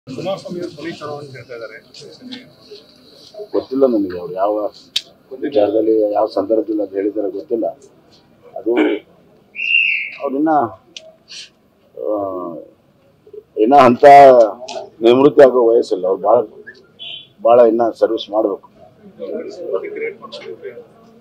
ಕುಮಾರಸ್ವಾಮಿ ಅವರು ಪೊಲೀಸರು ಅಂತ ಹೇಳ್ತಾ ಇದ್ದಾರೆ ಗೊತ್ತಿಲ್ಲ ನನಗೆ ಅವ್ರು ಯಾವ ವಿಚಾರದಲ್ಲಿ ಯಾವ ಸಂದರ್ಭದಲ್ಲಿ ಅದು ಹೇಳಿದ್ದಾರೆ ಗೊತ್ತಿಲ್ಲ ಅದು ಅವ್ರಿನ್ನ ಆ, ಇನ್ನ ಅಂತ ನಿವೃತ್ತಿ ಆಗೋ ವಯಸ್ಸಿಲ್ಲ ಅವ್ರು ಭಾಳ ಭಾಳ ಇನ್ನ ಸರ್ವಿಸ್ ಮಾಡಬೇಕು ಕ್ರಿಯೇಟ್ ಮಾಡ್ತಾರೆ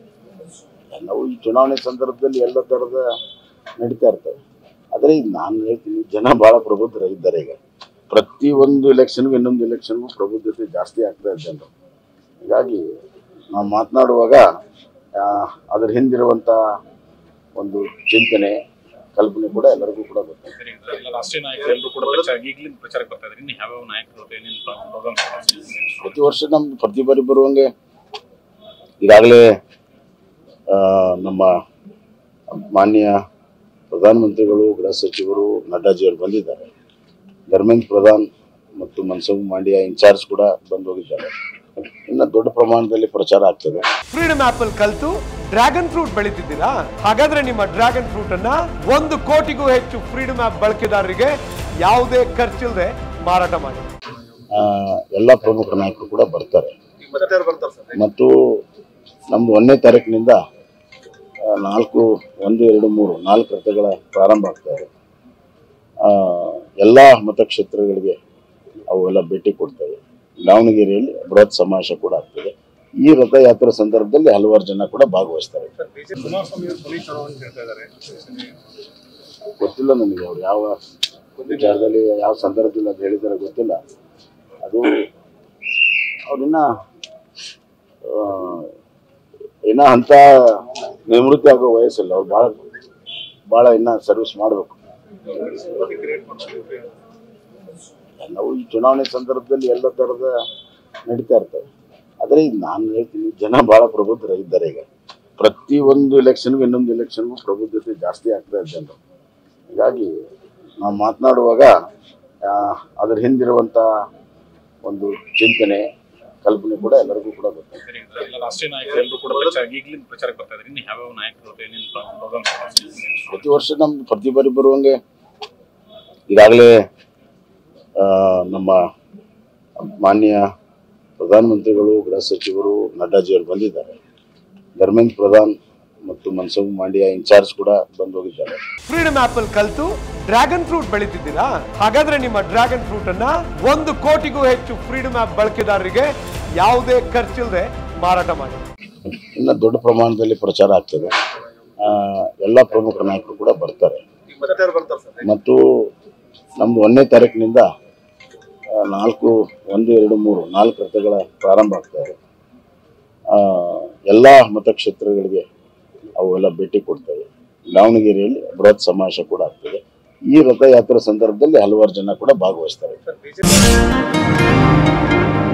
ನಾವು ಈ ಚುನಾವಣೆ ಸಂದರ್ಭದಲ್ಲಿ ಎಲ್ಲ ಥರದ ನಡೀತಾ ಇರ್ತವೆ ಆದರೆ ಈಗ ನಾನು ಹೇಳ್ತೀನಿ ಜನ ಭಾಳ ಪ್ರಬುದ್ಧರಾಗಿದ್ದಾರೆ ಈಗ ಪ್ರತಿ ಒಂದು ಎಲೆಕ್ಷನ್ಗೂ ಇನ್ನೊಂದು ಎಲೆಕ್ಷನ್ಗೂ ಪ್ರಬುದ್ಧತೆ ಜಾಸ್ತಿ ಆಗ್ತಾ ಇದೆ ಜನರು ಹೀಗಾಗಿ ನಾವು ಮಾತನಾಡುವಾಗ ಆ, ಅದ್ರ ಹಿಂದಿರುವಂಥ ಒಂದು ಚಿಂತನೆ ಕಲ್ಪನೆ ಕೂಡ ಎಲ್ಲರಿಗೂ ಕೂಡ ಗೊತ್ತಿದೆ ಸರಿ, ಎಲ್ಲ ರಾಷ್ಟ್ರೀಯ ನಾಯಕರು ಎಲ್ಲರೂ ಕೂಡ ಪ್ರಚಾರ ಈಗಲಿಂದ ಪ್ರಚಾರಕ್ಕೆ ಬರ್ತಾ ಇದ್ದಾರೆ ಇನ್ನು ಯಾವ್ಯಾವ ನಾಯಕರು ಏನೇನು ಪ್ರೋಗ್ರಾಮ್ ಪ್ರತಿ ವರ್ಷ ನಮ್ಮ ಪ್ರತಿ ಬಾರಿ ಬರುವಂಗೆ ಈಗಾಗಲೇ ಆ, ನಮ್ಮ ಮಾನ್ಯ ಪ್ರಧಾನಮಂತ್ರಿಗಳು ಗೃಹ ಸಚಿವರು ನಡ್ಡಾಜಿಯವರು ಬಂದಿದ್ದಾರೆ ಧರ್ಮೇಂದ್ರ ಪ್ರಧಾನ್ ಮತ್ತು ಮನ್ಸುಖ್ ಮಾಂಡಿಯಾ ಇನ್ಚಾರ್ಜ್ ಕೂಡ ಬಂದು ಹೋಗಿದ್ದಾರೆ ಇನ್ನು ದೊಡ್ಡ ಪ್ರಮಾಣದಲ್ಲಿ ಪ್ರಚಾರ ಆಗ್ತದೆ ಫ್ರೀಡಮ್ ಆಪ್ ಅಲ್ಲಿ ಕಲ್ತು ಡ್ರ್ಯಾಗನ್ ಫ್ರೂಟ್ ಬೆಳೀತಿದ್ದೀರಾ ಹಾಗಾದ್ರೆ ನಿಮ್ಮ ಡ್ರ್ಯಾಗನ್ ಫ್ರೂಟ್ ಅನ್ನ ಒಂದು ಕೋಟಿಗೂ ಹೆಚ್ಚು ಫ್ರೀಡಮ್ ಆಪ್ ಬಳಕೆದಾರರಿಗೆ ಯಾವುದೇ ಖರ್ಚಿಲ್ಲದೆ ಮಾರಾಟ ಮಾಡಿ ಆ, ಎಲ್ಲ ಪ್ರಮುಖ ನಾಯಕರು ಕೂಡ ಬರ್ತಾರೆ ಮತ್ತೆ ಯಾರು ಬರ್ತಾರೆ ಸರ್ ಮತ್ತು ನಮ್ಮದು ಒಂದನೇ ತಾರೀಕಿನಿಂದ ಆ, ನಾಲ್ಕು ಒಂದು ಎರಡು ಮೂರು ನಾಲ್ಕು ರಥಗಳ ಪ್ರಾರಂಭ ಆಗ್ತಾ ಇದೆ ಆ, ಎಲ್ಲ ಮತಕ್ಷೇತ್ರಗಳಿಗೆ ಅವೆಲ್ಲ ಭೇಟಿ ಕೊಡ್ತವೆ ದಾವಣಗೆರೆಯಲ್ಲಿ ಬೃಹತ್ ಸಮಾವೇಶ ಕೂಡ ಆಗ್ತದೆ ಈ ರಥಯಾತ್ರೆ ಸಂದರ್ಭದಲ್ಲಿ ಹಲವಾರು ಜನ ಕೂಡ ಭಾಗವಹಿಸ್ತಾರೆ ಸರ್ ಬಿಜೆಪಿ ಕುಮಾರಸ್ವಾಮಿ ಅವರು ಪೊಲೀಸರು ಅಂತ ಹೇಳ್ತಾ ಇದ್ದಾರೆ ಗೊತ್ತಿಲ್ಲ ನನಗೆ ಅವ್ರು ಯಾವ ವಿಚಾರದಲ್ಲಿ ಯಾವ ಸಂದರ್ಭದಲ್ಲಿ ಅದು ಹೇಳಿದ್ದಾರೆ ಗೊತ್ತಿಲ್ಲ ಅದು ಅವ್ರಿನ್ನ ಆ, ಇನ್ನ ಅಂತ ನಿವೃತ್ತಿ ಆಗೋ ವಯಸ್ಸಿಲ್ಲ ಅವ್ರು ಭಾಳ ಭಾಳ ಇನ್ನ ಸರ್ವಿಸ್ ಮಾಡಬೇಕು ಕ್ರಿಯೇಟ್ ಮಾಡ್ತಾರೆ ನಾವು ಈ ಚುನಾವಣೆ ಸಂದರ್ಭದಲ್ಲಿ ಎಲ್ಲ ಥರದ ನಡೀತಾ ಇರ್ತವೆ ಆದರೆ ಈಗ ನಾನು ಹೇಳ್ತೀನಿ ಜನ ಭಾಳ ಪ್ರಬುದ್ಧರಾಗಿದ್ದಾರೆ ಈಗ ಪ್ರತಿ ಒಂದು ಎಲೆಕ್ಷನ್ಗೂ ಇನ್ನೊಂದು ಎಲೆಕ್ಷನ್ಗೂ ಪ್ರಬುದ್ಧತೆ ಜಾಸ್ತಿ ಆಗ್ತಾ ಇದೆ ಜನರು ಹೀಗಾಗಿ ನಾವು ಮಾತನಾಡುವಾಗ ಆ, ಅದ್ರ ಹಿಂದಿರುವಂಥ ಒಂದು ಚಿಂತನೆ ಕಲ್ಪನೆ ಕೂಡ ಎಲ್ಲರಿಗೂ ಕೂಡ ಗೊತ್ತಿದೆ ಸರಿ, ಎಲ್ಲ ರಾಷ್ಟ್ರೀಯ ನಾಯಕರು ಎಲ್ಲರೂ ಕೂಡ ಪ್ರಚಾರ ಈಗಲಿಂದ ಪ್ರಚಾರಕ್ಕೆ ಬರ್ತಾ ಇದ್ದಾರೆ ಇನ್ನು ಯಾವ್ಯಾವ ನಾಯಕರು ಏನೇನು ಪ್ರೋಗ್ರಾಮ್ ಪ್ರತಿ ವರ್ಷ ನಮ್ಮ ಪ್ರತಿ ಬಾರಿ ಬರುವಂಗೆ ಈಗಾಗಲೇ ಆ, ನಮ್ಮ ಮಾನ್ಯ ಪ್ರಧಾನಮಂತ್ರಿಗಳು ಗೃಹ ಸಚಿವರು ನಡ್ಡಾಜಿಯವರು ಬಂದಿದ್ದಾರೆ ಧರ್ಮೇಂದ್ರ ಪ್ರಧಾನ್ ಮತ್ತು ಮನ್ಸುಖ್ ಮಾಂಡಿಯಾ ಇನ್ಚಾರ್ಜ್ ಕೂಡ ಬಂದು ಹೋಗಿದ್ದಾರೆ ಫ್ರೀಡಮ್ ಆಪ್ ಅಲ್ಲಿ ಕಲ್ತು ಡ್ರ್ಯಾಗನ್ ಫ್ರೂಟ್ ಬೆಳೀತಿದ್ದೀರಾ ಹಾಗಾದ್ರೆ ನಿಮ್ಮ ಡ್ರ್ಯಾಗನ್ ಫ್ರೂಟ್ ಅನ್ನ ಒಂದು ಕೋಟಿಗೂ ಹೆಚ್ಚು ಫ್ರೀಡಮ್ ಆಪ್ ಬಳಕೆದಾರರಿಗೆ ಯಾವುದೇ ಖರ್ಚಿಲ್ಲದೆ ಮಾರಾಟ ಮಾಡಿ ಇನ್ನು ದೊಡ್ಡ ಪ್ರಮಾಣದಲ್ಲಿ ಪ್ರಚಾರ ಆಗ್ತದೆ ಆ, ಎಲ್ಲ ಪ್ರಮುಖ ನಾಯಕರು ಕೂಡ ಬರ್ತಾರೆ ಮತ್ತೆ ಯಾರು ಬರ್ತಾರೆ ಸರ್ ಮತ್ತು ನಮ್ಮದು ಒಂದನೇ ತಾರೀಕಿನಿಂದ ಆ, ನಾಲ್ಕು ಒಂದು ಎರಡು ಮೂರು ನಾಲ್ಕು ರಥಗಳ ಪ್ರಾರಂಭ ಆಗ್ತಾ ಇದೆ ಆ, ಎಲ್ಲ ಮತಕ್ಷೇತ್ರಗಳಿಗೆ ಅವೆಲ್ಲ ಭೇಟಿ ಕೊಡ್ತವೆ ದಾವಣಗೆರೆಯಲ್ಲಿ ಬೃಹತ್ ಸಮಾವೇಶ ಕೂಡ ಆಗ್ತದೆ ಈ ರಥಯಾತ್ರೆ ಸಂದರ್ಭದಲ್ಲಿ ಹಲವಾರು ಜನ ಕೂಡ ಭಾಗವಹಿಸ್ತಾರೆ ಸರ್ ಬಿಜೆಪಿ